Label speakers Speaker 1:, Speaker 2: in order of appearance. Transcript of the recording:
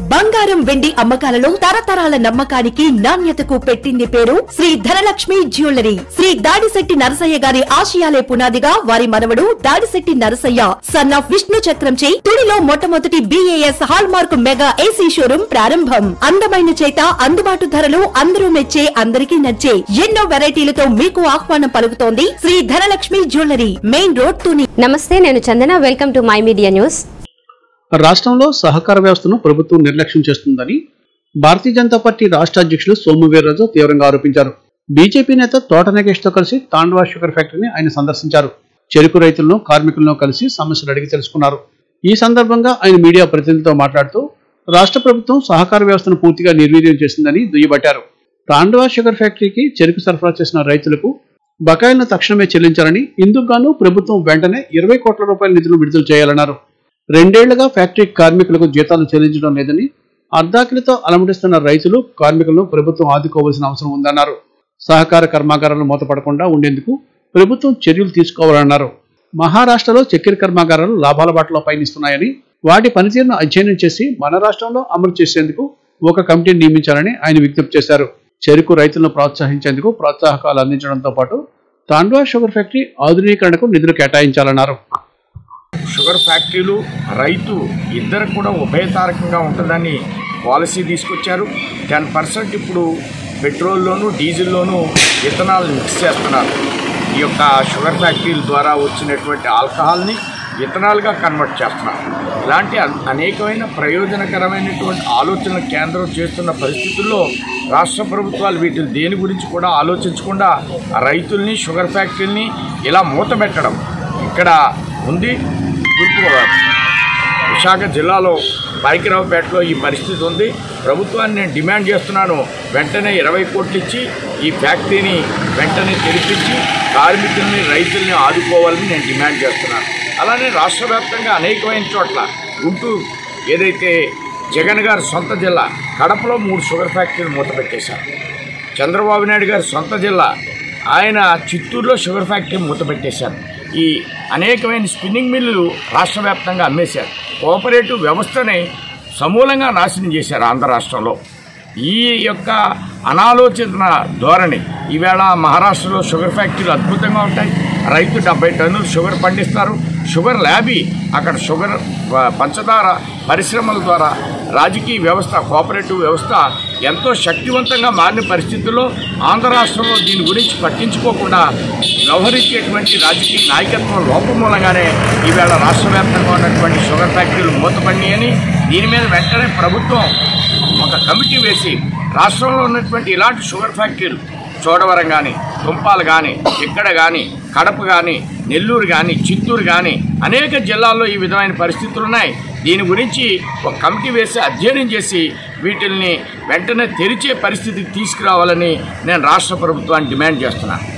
Speaker 1: బంగారం వెండి అమ్మకాలలో తరతరాల నమ్మకానికి నాణ్యతకు పెట్టింది పేరు శ్రీ ధనలక్ష్మి జ్యువెలరీ శ్రీ దాడిశెట్టి నరసయ్య గారి ఆశయాలే పునాదిగా వారి మనవడు దాడిశెట్టి నరసయ్య సన్ ఆఫ్ విష్ణు చక్రంచే తుడిలో మొట్టమొదటి BIS hallmark mega AC showroom ప్రారంభం అందమైన చేత అందుబాటు ధరలు అందరూ మెచ్చే అందరికీ నచ్చే ఎన్నో వెరైటీలతో మీకు ఆహ్వానం పలుకుతోంది Shri Dhanalakshmi jewellery main road Tuni
Speaker 2: నమస్తే నేను Chandana welcome to my media news
Speaker 3: రాష్ట్రంలో సహకార వ్యవస్థను ప్రభుత్వం నిర్లక్ష్యం చేస్తుందని భారతీయ జనతా పార్టీ రాష్ట్ర అధ్యక్షులు సోము వీర్రాజు తీవ్రంగా ఆరోపించారు బీజేపీ నేత తోట నాగేష్ తో కలిసి తాండవా షుగర్ ఫ్యాక్టరీని ఆయన సందర్శించారు చెరుకు రైతులను కార్మికులను కలిసి సమస్యలు అడిగి తెలుసుకున్నారు ఈ సందర్భంగా ఆయన మీడియా ప్రతినిధులతో మాట్లాడుతూ రాష్ట్ర ప్రభుత్వం సహకార వ్యవస్థను పూర్తిగా నిర్వీర్యం చేసిందని దుయ్యబట్టారు తాండవా షుగర్ ఫ్యాక్టరీకి చెరుకు సరఫరా చేసిన రైతులకు బకాయిలను తక్షణమే చెల్లించాలని ఇందుకు గాను ప్రభుత్వం వెంటనే ఇరవై కోట్ల రూపాయల నిధులు విడుదల చేయాలన్నారు రెండేళ్లుగా ఫ్యాక్టరీ కార్మికులకు జీతాలు చెల్లించడం లేదని అర్ధాకిలతో అలమటిస్తున్న రైతులు కార్మికులను ప్రభుత్వం ఆదుకోవాల్సిన అవసరం ఉందన్నారు సహకార కర్మాగారాలు మూతపడకుండా ఉండేందుకు ప్రభుత్వం చర్యలు తీసుకోవాలన్నారు మహారాష్ట్రలో చక్కెర కర్మాగారాలు లాభాల బాటలో పయనిస్తున్నాయని వాటి పనితీరును అధ్యయనం చేసి మన రాష్ట్రంలో అమలు చేసేందుకు ఒక కమిటీని నియమించాలని ఆయన విజ్ఞప్తి చేశారు చెరుకు రైతులను ప్రోత్సహించేందుకు ప్రోత్సాహకాలు అందించడంతో పాటు తాండ్వా షుగర్ ఫ్యాక్టరీ ఆధునీకరణకు నిధులు కేటాయించాలన్నారు
Speaker 4: షుగర్ ఫ్యాక్టరీలు రైతు ఇద్దరు కూడా ఉభయతారకంగా ఉంటుందని పాలసీ తీసుకొచ్చారు టెన్ పర్సెంట్ ఇప్పుడు పెట్రోల్లోను డీజిల్లోనూ ఇథనాల్ మిక్స్ చేస్తున్నారు ఈ యొక్క షుగర్ ఫ్యాక్టరీల ద్వారా వచ్చినటువంటి ఆల్కహాల్ని ఇథనాల్గా కన్వర్ట్ చేస్తున్నారు ఇలాంటి అన్- అనేకమైన ప్రయోజనకరమైనటువంటి ఆలోచనలు కేంద్రం చేస్తున్న పరిస్థితుల్లో రాష్ట్ర ప్రభుత్వాలు వీటిని దేని గురించి కూడా ఆలోచించకుండా రైతుల్ని షుగర్ ఫ్యాక్టరీని ఇలా మూతపెట్టడం ఇక్కడ ఉంది తూర్పు విశాఖ జిల్లాలో పాయికరావుపేటలో ఈ పరిస్థితి ఉంది ప్రభుత్వాన్ని నేను డిమాండ్ చేస్తున్నాను వెంటనే ఇరవై కోట్లు ఇచ్చి ఈ ఫ్యాక్టరీని వెంటనే తెరిపించి కార్మికుల్ని రైతుల్ని ఆదుకోవాలని నేను డిమాండ్ చేస్తున్నాను అలానే రాష్ట్ర వ్యాప్తంగా అనేకమైన చోట్ల గుంటూరు ఏదైతే జగన్ గారి సొంత జిల్లా కడపలో మూడు షుగర్ ఫ్యాక్టరీలు మూతపెట్టేశారు చంద్రబాబు నాయుడు గారి సొంత జిల్లా ఆయన చిత్తూరులో షుగర్ ఫ్యాక్టరీ మూతపెట్టేశారు ఈ అనేకమైన స్పిన్నింగ్ మిల్లులు రాష్ట్ర వ్యాప్తంగా అమ్మేశారు కోఆపరేటివ్ వ్యవస్థని సమూలంగా నాశనం చేశారు ఆంధ్ర రాష్ట్రంలో ఈ యొక్క అనాలోచిత ధోరణి ఈవేళ మహారాష్ట్రలో షుగర్ ఫ్యాక్టరీలు అద్భుతంగా ఉంటాయి రైతు డెబ్బై టన్నులు షుగర్ పండిస్తారు షుగర్ ల్యాబీ అక్కడ షుగర్ ప- పంచదార పరిశ్రమల ద్వారా రాజకీయ వ్యవస్థ కోఆపరేటివ్ వ్యవస్థ ఎంతో శక్తివంతంగా మారిన పరిస్థితుల్లో ఆంధ్ర రాష్ట్రంలో దీని గురించి పట్టించుకోకుండా వ్యవహరించేటువంటి రాజకీయ నాయకత్వం లోపం మూలంగానే ఈవేళ రాష్ట్ర వ్యాప్తంగా ఉన్నటువంటి షుగర్ ఫ్యాక్టరీలు మూతపడి అని దీని మీద వెంటనే ప్రభుత్వం ఒక కమిటీ వేసి రాష్ట్రంలో ఉన్నటువంటి ఇలాంటి షుగర్ ఫ్యాక్టరీలు చోడవరం కానీ తుంపాలు కానీ ఇక్కడ కానీ కడప కానీ నెల్లూరు కానీ చిత్తూరు కానీ అనేక జిల్లాల్లో ఈ విధమైన పరిస్థితులు ఉన్నాయి దీని గురించి ఒక కమిటీ వేసి అధ్యయనం చేసి వీటిల్ని వెంటనే తెరిచే పరిస్థితికి తీసుకురావాలని నేను రాష్ట్ర ప్రభుత్వాన్ని డిమాండ్ చేస్తున్నాను